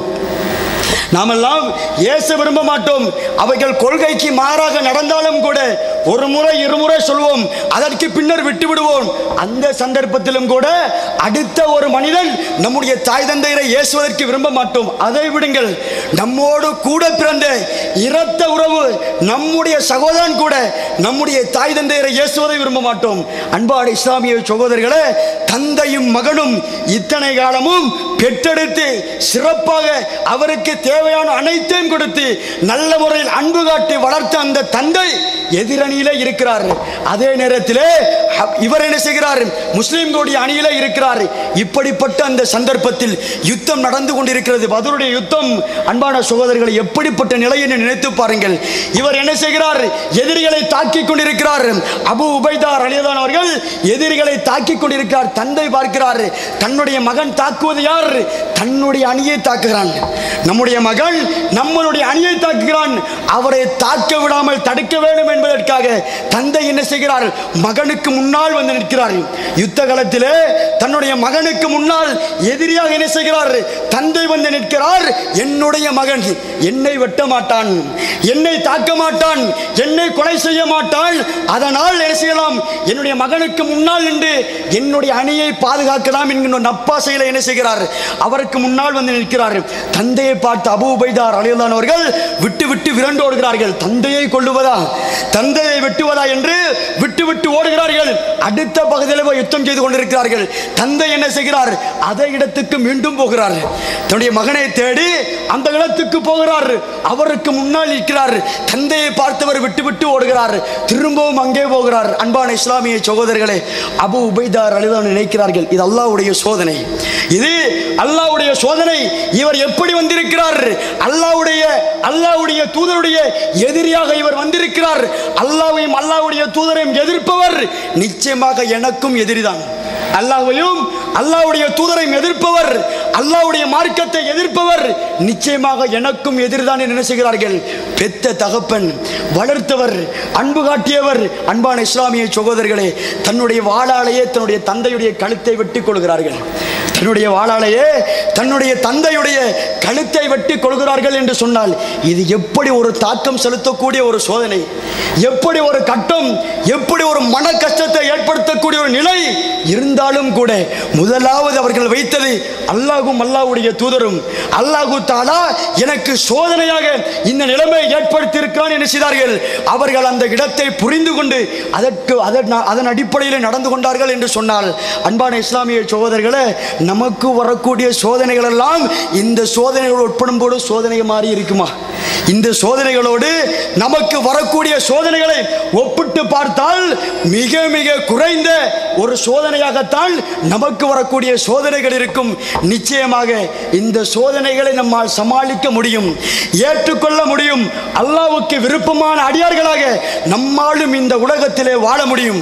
நாமெல்லாம் ஏச விரும்ப மாட்டோம் அவைகள் கொள்கைக்கு மாறாக நடந்தாலும் கூட ஒரு முறை இருமுறை சொல்வோம் அதற்கு பின்னர் விட்டு விடுவோம் அந்த சந்தர்ப்பத்திலும் கூட அடுத்த ஒரு மனிதன் நம்முடைய தாய் தந்தையரை ஏசுவதற்கு விரும்ப மாட்டோம் அதை விடுங்கள் நம்மோடு கூட பிறந்த இரத்த உறவு நம்முடைய சகோதரன் கூட நம்முடைய தாய் தந்தையரை ஏசுவதை விரும்ப மாட்டோம் அன்பான இஸ்லாமிய சகோதரர்களே தந்தையும் மகனும் இத்தனை காலமும் பெற்றெடுத்து சிறப்பாக அவருக்கு தேவையான அனைத்தையும் கொடுத்து நல்ல முறையில் அன்பு காட்டி வளர்த்த அந்த தந்தை எதிரணியிலே இருக்கிறார் அதே நேரத்திலே அ- இவர் என்ன செய்கிறார் முஸ்லிம்களுடைய அணியிலே இருக்கிறார் இப்படிப்பட்ட அந்த சந்தர்ப்பத்தில் யுத்தம் நடந்து கொண்டிருக்கிறது பதருடைய யுத்தம் அன்பான சகோதரர்களை எப்படிப்பட்ட நிலை என்று நினைத்து பாருங்கள் இவர் என்ன செய்கிறார் எதிரிகளை தாக்கிக் கொண்டிருக்கிறார் அபு உபைதார் அலியதான் அவர்கள் எதிரிகளை தாக்கிக் கொண்டிருக்கிறார் தந்தை பார்க்கிறார் தன்னுடைய மகன் தாக்குவது யார் தன்னுடைய அணியை தாக்குகிறான் நம்முடைய மகன் நம்மளுடைய அணியை தாக்குகிறான் அவரை தாக்க விடாமல் தடுக்க வேண்டும் என்பதற்காக தந்தை என்ன செய்கிறார் மகனுக்கு முன்னால் வந்து நிற்கிறார் யுத்த களத்திலே தன்னுடைய மகனுக்கு முன்னால் எதிரியாக என்ன செய்கிறார் தந்தை வந்து நிற்கிறார் என்னுடைய மகன் என்னை வெட்ட மாட்டான் என்னை தாக்க மாட்டான் என்னை கொலை செய்ய மாட்டான் அதனால் என்ன செய்யலாம் என்னுடைய மகனுக்கு முன்னால் நின்று என்னுடைய அணியை பாதுகாக்கலாம் என்கின்ற நப்பாசையில் என்ன செய்கிறார் அவருக்கு முன்னால் வந்து நிற்கிறார் தந்தையை பார்த்து அபு உபைதார் அலியல்லான் அவர்கள் விட்டு விட்டு விரண்டு ஓடுகிறார்கள் தந்தையை கொள்ளுவதா தந்தையை வெட்டுவதா என்று விட்டு விட்டு ஓடுகிறார்கள் அடுத்த பகுதியில் போய் யுத்தம் செய்து கொண்டிருக்கிறார்கள் தந்தை என்ன செய்கிறார் அதே இடத்துக்கு மீண்டும் போகிறார் தன்னுடைய மகனை தேடி அந்த இடத்துக்கு போகிறார் அவருக்கு முன்னால் இருக்கிறார் தந்தையை பார்த்தவர் விட்டு விட்டு ஓடுகிறார் திரும்பவும் அங்கே போகிறார் அன்பான இஸ்லாமிய சகோதரர்களே அபு உபைதார் அழுதான் நினைக்கிறார்கள் இது அல்லாஹ்வுடைய சோதனை இது அல்லாஹ்வுடைய சோதனை இவர் எப்படி வந்திருக்கிறார் அல்லாஹ்வுடைய அல்லாஹ்வுடைய தூதருடைய எதிரியாக இவர் வந்திருக்கிறார் அல்லாஹ்வையும் அல்லாஹ்வுடைய தூதரையும் எதிர்ப்பவர் நிச்சயமாக எனக்கும் எதிரிதான் அல்லாஹ்வையும் அல்லாஹ்வுடைய தூதரையும் எதிர்ப்பவர் அல்லாஹ்வுடைய மார்க்கத்தை எதிர்ப்பவர் நிச்சயமாக எனக்கும் எதிர்தான் என்று நினைச்சுகிறார்கள் பெத்த தகப்பன் வளர்த்தவர் அன்பு காட்டியவர் அன்பான இஸ்லாமிய சகோதரர்களே தன்னுடைய வாளாலேயே தன்னுடைய தந்தையுடைய கழுத்தை வெட்டி கொள்கிறார்கள் தன்னுடைய வாளாலேயே தன்னுடைய தந்தையுடைய கழுத்தை வெட்டி கொள்கிறார்கள் என்று சொன்னால் இது எப்படி ஒரு தாக்கம் செலுத்தக்கூடிய ஒரு சோதனை எப்படி ஒரு கட்டம் எப்படி ஒரு மன கஷ்டத்தை ஏற்படுத்தக்கூடிய ஒரு நிலை இருந்தாலும் கூட முதலாவது அவர்கள் வைத்தது அல்லாஹும் அல்லாஹ்வுடைய தூதரும் அல்லாஹு தாலா எனக்கு சோதனையாக இந்த நிலைமை ஏற்படுத்தி இருக்கிறான் என்று செய்தார்கள் அவர்கள் அந்த இடத்தை புரிந்து கொண்டு அதற்கு அதன் அதன் அடிப்படையில் நடந்து கொண்டார்கள் என்று சொன்னால் அன்பான இஸ்லாமிய சகோதரர்களே நமக்கு வரக்கூடிய சோதனைகள் எல்லாம் இந்த சோதனைகள் உட்படும் போது சோதனை மாறி இருக்குமா இந்த சோதனைகளோடு நமக்கு வரக்கூடிய சோதனைகளை ஒப்பிட்டு பார்த்தால் மிக மிக குறைந்த ஒரு சோதனையாகத்தான் நமக்கு வரக்கூடிய சோதனைகள் இருக்கும் நிச்சயமாக இந்த சோதனைகளை நம்மால் சமாளிக்க முடியும் ஏற்றுக்கொள்ள முடியும் அல்லாஹ்வுக்கு விருப்பமான அடியார்களாக நம்மாலும் இந்த உலகத்திலே வாழ முடியும்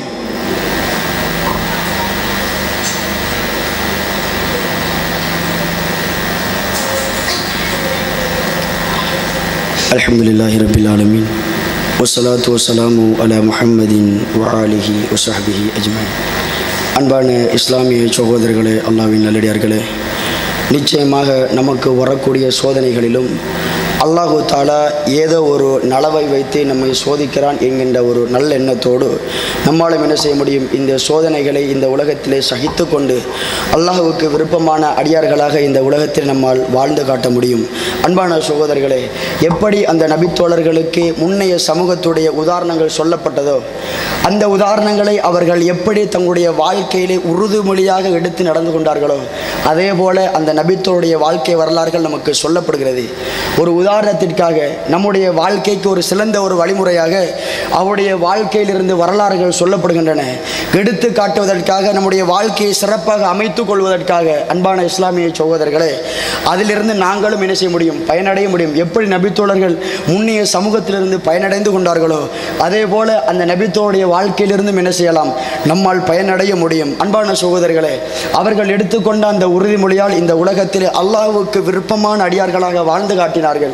الحمد لله رب العالمين والصلاة والسلام على محمد وآله وصحبه أجمعين அன்பான இஸ்லாமிய சகோதரர்களே அல்லாவின் நல்லடியார்களே நிச்சயமாக நமக்கு வரக்கூடிய சோதனைகளிலும் அல்லாஹு தாலா ஏதோ ஒரு நலவை வைத்து நம்மை சோதிக்கிறான் என்கின்ற ஒரு நல்ல எண்ணத்தோடு நம்மாலும் என்ன செய்ய முடியும் இந்த சோதனைகளை இந்த உலகத்திலே சகித்து கொண்டு அல்லாஹுவுக்கு விருப்பமான அடியார்களாக இந்த உலகத்தில் நம்மால் வாழ்ந்து காட்ட முடியும் அன்பான சகோதரர்களே எப்படி அந்த நபித்தோழர்களுக்கு முன்னைய சமூகத்துடைய உதாரணங்கள் சொல்லப்பட்டதோ அந்த உதாரணங்களை அவர்கள் எப்படி தங்களுடைய வாழ்க்கையிலே உறுதிமொழியாக எடுத்து நடந்து கொண்டார்களோ அதே போல அந்த நபித்தோருடைய வாழ்க்கை வரலாறுகள் நமக்கு சொல்லப்படுகிறது ஒரு உதாரணம் உதாரணத்திற்காக நம்முடைய வாழ்க்கைக்கு ஒரு சிறந்த ஒரு வழிமுறையாக அவருடைய வாழ்க்கையிலிருந்து வரலாறுகள் சொல்லப்படுகின்றன எடுத்து காட்டுவதற்காக நம்முடைய வாழ்க்கையை சிறப்பாக அமைத்துக் கொள்வதற்காக அன்பான இஸ்லாமிய சகோதரர்களே அதிலிருந்து நாங்களும் என்ன செய்ய முடியும் பயனடைய முடியும் எப்படி நபித்தோழர்கள் முன்னிய சமூகத்திலிருந்து பயனடைந்து கொண்டார்களோ அதே போல அந்த நபித்தோடைய வாழ்க்கையிலிருந்தும் என்ன செய்யலாம் நம்மால் பயனடைய முடியும் அன்பான சகோதரர்களே அவர்கள் எடுத்துக்கொண்ட அந்த உறுதிமொழியால் இந்த உலகத்தில் அல்லாஹ்வுக்கு விருப்பமான அடியார்களாக வாழ்ந்து காட்டினார்கள்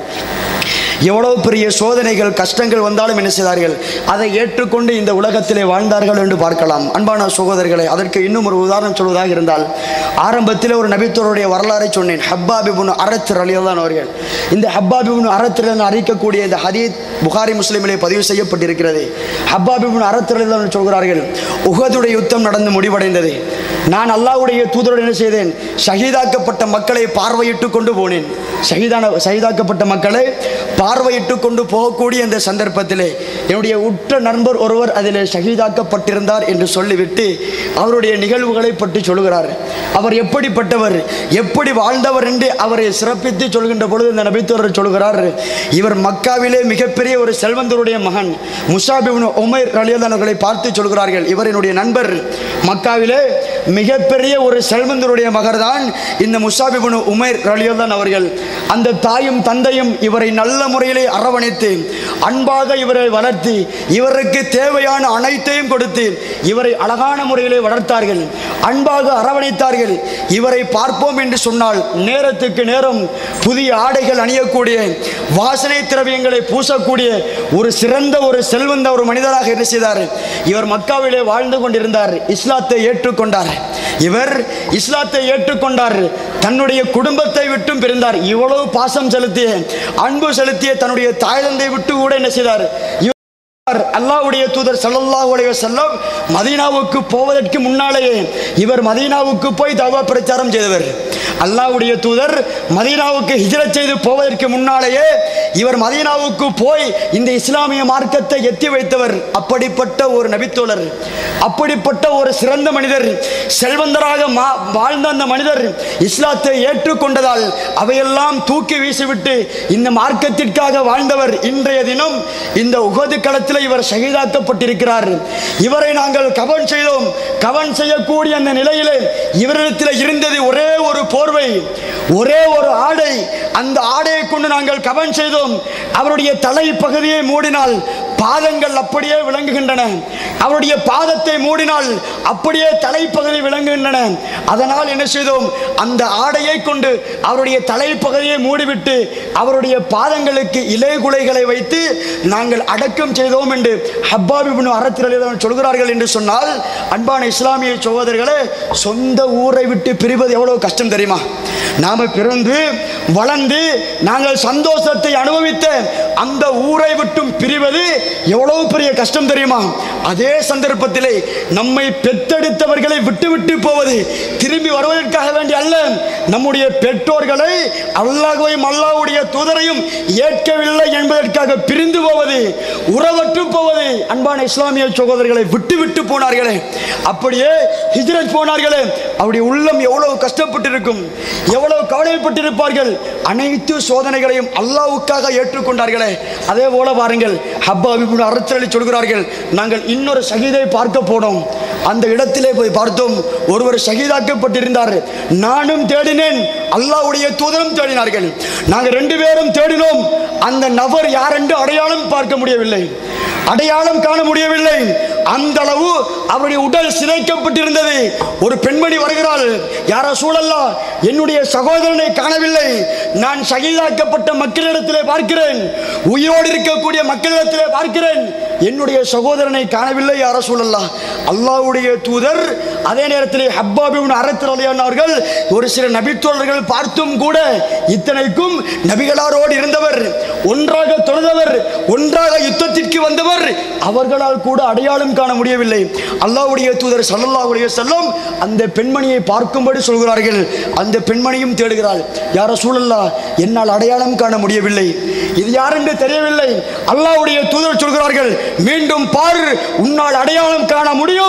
எவ்வளவு பெரிய சோதனைகள் கஷ்டங்கள் வந்தாலும் என்ன செய்தார்கள் அதை ஏற்றுக்கொண்டு இந்த உலகத்திலே வாழ்ந்தார்கள் என்று பார்க்கலாம் அன்பான சகோதரர்களே அதற்கு இன்னும் ஒரு உதாரணம் சொல்வதாக இருந்தால் ஆரம்பத்தில் ஒரு நபித்தோருடைய வரலாறை சொன்னேன் ஹப்பாபிபுன் அரத் அலியதான் அவர்கள் இந்த ஹப்பாபிபுன் அரத்திலிருந்து அறிக்கக்கூடிய இந்த ஹதீத் புகாரி முஸ்லிமிலே பதிவு செய்யப்பட்டிருக்கிறது ஹப்பாபிபுன் அரத் அலிதான் சொல்கிறார்கள் உகதுடைய யுத்தம் நடந்து முடிவடைந்தது நான் அல்லாஹ்வுடைய தூதரோடு என்ன செய்தேன் ஷஹீதாக்கப்பட்ட மக்களை பார்வையிட்டு கொண்டு போனேன் ஷஹீதான ஷஹீதாக்கப்பட்ட மக்களை பார்வையிட்டு கொண்டு போகக்கூடிய அந்த சந்தர்ப்பத்திலே என்னுடைய உற்ற நண்பர் ஒருவர் அதில் ஷஹீதாக்கப்பட்டிருந்தார் என்று சொல்லிவிட்டு அவருடைய நிகழ்வுகளை பற்றி சொல்கிறார் அவர் எப்படிப்பட்டவர் எப்படி வாழ்ந்தவர் என்று அவரை சிறப்பித்து சொல்கின்ற பொழுது இந்த நபித்தோரர் சொல்கிறார் இவர் மக்காவிலே மிகப்பெரிய ஒரு செல்வந்தருடைய மகன் முசாபிபின் உமைர் ரலியல்லாஹு அவர்களை பார்த்து சொல்கிறார்கள் இவர் என்னுடைய நண்பர் மக்காவிலே மிகப்பெரிய ஒரு செல்வந்தருடைய மகர்தான் இந்த முசாபிபின் உமைர் ரலியல்லான் அவர்கள் அந்த தாயும் தந்தையும் இவரை நல்ல முறையிலே அரவணைத்து அன்பாக இவரை வளர்த்து இவருக்கு தேவையான அனைத்தையும் கொடுத்து இவரை அழகான முறையிலே வளர்த்தார்கள் அன்பாக அரவணைத்தார்கள் இவரை பார்ப்போம் என்று சொன்னால் நேரத்துக்கு நேரம் புதிய ஆடைகள் அணியக்கூடிய வாசனை திரவியங்களை பூசக்கூடிய ஒரு சிறந்த ஒரு செல்வந்த ஒரு மனிதராக என்ன செய்தார் இவர் மக்காவிலே வாழ்ந்து கொண்டிருந்தார் இஸ்லாத்தை ஏற்றுக்கொண்டார் இவர் இஸ்லாத்தை ஏற்றுக்கொண்டார் தன்னுடைய குடும்பத்தை விட்டும் பிரிந்தார் இவ்வளவு பாசம் செலுத்திய அன்பு செலுத்திய தன்னுடைய தாய் தந்தை விட்டு கூட என்ன செய்தார் இவர் அல்லாஹ்வுடைய தூதர் ஸல்லல்லாஹு அலைஹி வஸல்லம் மதீனாவுக்கு போவதற்கு முன்னாலேயே இவர் மதீனாவுக்கு போய் தவா பிரச்சாரம் செய்தவர் அல்லாஹ்வுடைய தூதர் மதீனாவுக்கு ஹிஜ்ரத் செய்து போவதற்கு முன்னாலேயே இவர் மதீனாவுக்கு போய் இந்த இஸ்லாமிய மார்க்கத்தை எத்தி வைத்தவர் அப்படிப்பட்ட ஒரு நபித்தோழர் அப்படிப்பட்ட ஒரு சிறந்த மனிதர் செல்வந்தராக மா- வாழ்ந்த அந்த மனிதர் இஸ்லாத்தை ஏற்றுக்கொண்டதால் அவையெல்லாம் தூக்கி வீசிவிட்டு இந்த மார்க்கத்திற்காக வாழ்ந்தவர் இன்றைய தினம் இந்த உகது களத்தில் இவர் ஷஹீதாக்கப்பட்டிருக்கிறார் இவரை நாங்கள் கவன் செய்தோம் கவன் செய்யக்கூடிய அந்த நிலையிலே இவரிடத்தில் இருந்தது ஒரே ஒரு போர்வை ஒரே ஒரு ஆடை அந்த ஆடையை கொண்டு நாங்கள் கவன் செய்தோம் அவருடைய தலை பகுதியை மூடினால் பாதங்கள் அப்படியே விளங்குகின்றன அவருடைய பாதத்தை மூடினால் அப்படியே தலைப்பகுதி விளங்குகின்றன அதனால் என்ன செய்தோம் அந்த ஆடையை கொண்டு அவருடைய தலைப்பகுதியை மூடிவிட்டு அவருடைய பாதங்களுக்கு இலைகுலைகளை வைத்து நாங்கள் அடக்கம் செய்தோம் என்று ஹப்பாபிபின் அறத்திரலில் சொல்கிறார்கள் என்று சொன்னால் அன்பான இஸ்லாமிய சகோதரர்களே சொந்த ஊரை விட்டு பிரிவது எவ்வளவு கஷ்டம் தெரியுமா நாம பிறந்து வளர்ந்து நாங்கள் சந்தோஷத்தை அனுபவித்த அந்த ஊரை விட்டும் பிரிவது எவ்வளவு பெரிய கஷ்டம் தெரியுமா அதே சந்தர்ப்பத்திலே நம்மை பெத்தெடுத்தவர்களை விட்டு விட்டு போவது திரும்பி வருவதற்காக வேண்டி அல்ல நம்முடைய பெற்றோர்களை அல்லாஹையும் அல்லாஹ்வுடைய தூதரையும் ஏற்கவில்லை என்பதற்காக பிரிந்து போவது உறவற்று போவது அன்பான இஸ்லாமிய சகோதரர்களை விட்டு விட்டு போனார்களே அப்படியே ஹிஜ்ரத் போனார்களே அவருடைய உள்ளம் எவ்வளவு கஷ்டப்பட்டிருக்கும் எவ்வளவு கவலைப்பட்டிருப்பார்கள் அனைத்து சோதனைகளையும் அல்லாஹ்வுக்காக ஏற்றுக்கொண்டார்களே அதே போல பாருங்கள் ஹப்பா அபிபுன் அரசலி சொல்கிறார்கள் நாங்கள் இன்னொரு ஷஹீதை பார்க்க போனோம் அந்த இடத்திலே போய் பார்த்தோம் ஒருவர் ஷஹீதாக்கப்பட்டிருந்தார் நானும் தேடினேன் அல்லாஹ்வுடைய தூதரும் தேடினார்கள் நாங்கள் ரெண்டு பேரும் தேடினோம் அந்த நபர் யார் என்று அடையாளம் பார்க்க முடியவில்லை அடையாளம் காண முடியவில்லை அந்த அளவு அவருடைய உடல் சிதைக்கப்பட்டிருந்தது ஒரு பெண்மணி வருகிறாள் யாரோ சூழல்லா என்னுடைய சகோதரனை காணவில்லை நான் சகிதாக்கப்பட்ட மக்களிடத்திலே பார்க்கிறேன் உயிரோடு இருக்கக்கூடிய மக்களிடத்திலே பார்க்கிறேன் என்னுடைய சகோதரனை காணவில்லை யாரோ சூழல்லா அல்லாஹ்வுடைய தூதர் அதே நேரத்திலே ஹப்பாபின் அறத்திரலையான் அவர்கள் ஒரு சில நபித்தோழர்கள் பார்த்தும் கூட இத்தனைக்கும் நபிகளாரோடு இருந்தவர் ஒன்றாக தொழுதவர் ஒன்றாக யுத்தத்திற்கு வந்தவர் அவர்களால் கூட அடையாளம் காண முடியவில்லை அல்லாஹ்வுடைய தூதர் ஸல்லல்லாஹு அலைஹி வஸல்லம் அந்த பெண்மணியை பார்க்கும்படி சொல்கிறார்கள் அந்த பெண்மணியும் தேடுகிறாள் யார சூழல்லா என்னால் அடையாளம் காண முடியவில்லை இது யார் என்று தெரியவில்லை அல்லாஹ்வுடைய தூதர் சொல்கிறார்கள் மீண்டும் பார் உன்னால் அடையாளம் காண முடியும்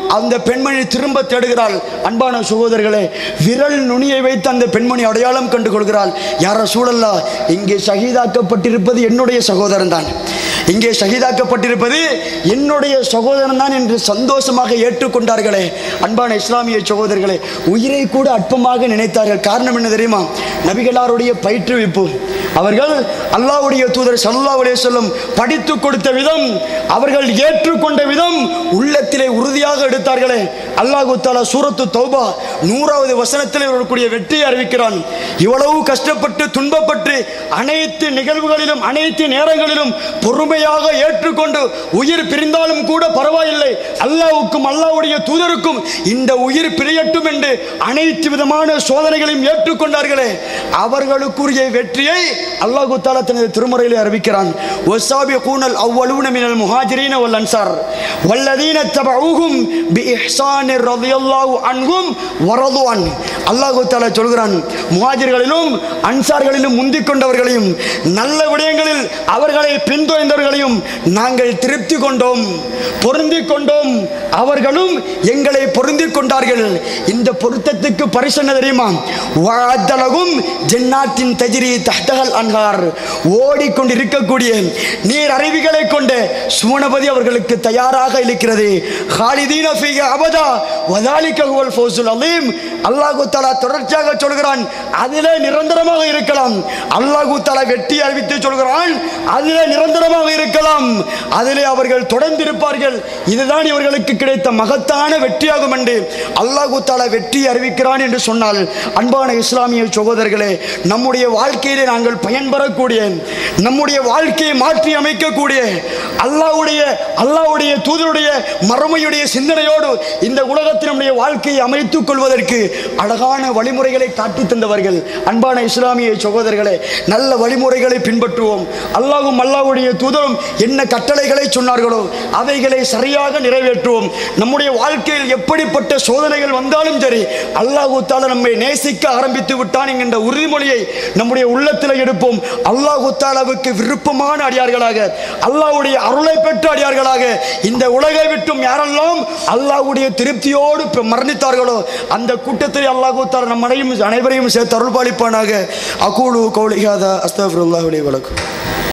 அந்த பெண்மணி திரும்ப தேடுகிறாள் அன்பான சகோதரர்களே விரல் நுனியை வைத்து அந்த பெண்மணி அடையாளம் கண்டு கொள்கிறாள் யார சூழல்லா இங்கே ஷஹீதாக்கப்பட்டிருப்பது என்னுடைய சகோதரன் தான் இங்கே ஷஹீதாக்கப்பட்டிருப்பது என்னுடைய சகோதரன் தான் என்று சந்தோஷமாக ஏற்றுக்கொண்டார்களே அன்பான இஸ்லாமிய சகோதரர்களே உயிரை கூட அற்பமாக நினைத்தார்கள் காரணம் என்ன தெரியுமா நபிகளாருடைய பயிற்றுவிப்பு அவர்கள் அல்லாஹ்வுடைய தூதர் ஸல்லல்லாஹு அலைஹி வஸல்லம் படித்து கொடுத்த விதம் அவர்கள் ஏற்றுக்கொண்ட விதம் உள்ளத்திலே உறுதியாக எடுத்தார்களே அல்லாஹு தாலா சூரத்து தௌபா நூறாவது வசனத்தில் இருக்கக்கூடிய வெற்றியை அறிவிக்கிறான் இவ்வளவு கஷ்டப்பட்டு துன்பப்பட்டு அனைத்து நிகழ்வுகளிலும் அனைத்து நேரங்களிலும் பொறுமையாக ஏற்றுக்கொண்டு உயிர் பிரிந்தாலும் கூட பரவாயில்லை அல்லாஹ்வுக்கும் அல்லாஹ்வுடைய தூதருக்கும் இந்த உயிர் பிரியட்டும் என்று அனைத்து விதமான சோதனைகளையும் ஏற்றுக்கொண்டார்களே அவர்களுக்குரிய வெற்றியை அல்லாஹு தாலா தனது திருமுறையிலே அறிவிக்கிறான் والسابقون الأولون من المهاجرين والأنصار والذين اتبعوهم بإحسان رضي الله عنهم ورضوا عنه அல்லாஹு தாலா சொல்கிறான் முஹாஜிர்களிலும் அன்சார்களிலும் முந்திக் கொண்டவர்களையும் நல்ல விடயங்களில் அவர்களை பின்தொடர்ந்தவர்களையும் நாங்கள் திருப்தி கொண்டோம் பொருந்திக் கொண்டோம் அவர்களும் எங்களை பொருந்திக் கொண்டார்கள் இந்த பொருத்தத்துக்கு பரிசு என்ன தெரியுமா வாத்தலகும் ஜென்னாத்தின் தஜிரி தஹ்தகல் அன்ஹார் ஓடிக்கொண்டிருக்கக்கூடிய நீர் அருவிகளை கொண்ட சுவனபதி அவர்களுக்கு தயாராக இருக்கிறது ஹாலிதீன ஃபீஹ அபதா வதாலிக ஹுவல் ஃபௌசுல் அலீம் அல்லாஹு தஆலா தொடர்ச்சியாக சொல்கிறான் அதிலே நிரந்தரமாக இருக்கலாம் அல்லாஹு தஆலா வெட்டி அறிவித்து சொல்கிறான் அதிலே நிரந்தரமாக இருக்கலாம் அதிலே அவர்கள் தொடர்ந்து இருப்பார்கள் இதுதான் இவர்களுக்கு கிடைத்த மகத்தான வெற்றியாகும் என்று அல்லாஹு தஆலா வெற்றி அறிவிக்கிறான் என்று சொன்னால் அன்பான இஸ்லாமிய சகோதரர்களே நம்முடைய வாழ்க்கையிலே நாங்கள் பயன்பெறக்கூடிய நம்முடைய வாழ்க்கையை மாற்றி அமைக்கக்கூடிய அல்லாஹ்வுடைய அல்லாஹ்வுடைய தூதருடைய மறுமையுடைய சிந்தனையோடு இந்த உலகத்தில் நம்முடைய வாழ்க்கையை அமைத்துக் கொள்வதற்கு அழகான வழிமுறைகளை காட்டி தந்தவர்கள் அன்பான இஸ்லாமிய சகோதரர்களே நல்ல வழிமுறைகளை பின்பற்றுவோம் அல்லாஹ்வும் அல்லாஹ்வுடைய தூதரும் என்ன கட்டளைகளை சொன்னார்களோ அவைகளை சரியாக நிறைவேற்றுவோம் நம்முடைய வாழ்க்கையில் எப்படிப்பட்ட சோதனைகள் வந்தாலும் சரி அல்லாஹு தாலா நம்மை நேசிக்க ஆரம்பித்து விட்டான் என்கின்ற உறுதிமொழியை நம்முடைய உள்ளத்தில் எடுப்போம் அல்லாஹு தாலாவுக்கு விருப்பமான அடியார்களாக அல்லாஹ்வுடைய அருளை பெற்ற அடியார்களாக இந்த உலகை விட்டும் யாரெல்லாம் அல்லாஹ்வுடைய திருப்தியோடு இப்ப மரணித்தார்களோ அந்த கூட்டத்தில் அல்லாஹு தாலா நம் அனைவரையும் அனைவரையும் சேர்த்து அருள் பாலிப்பானாக அகூலு கௌலிகாதா அஸ்தஃபிருல்லாஹ் வலக்கும்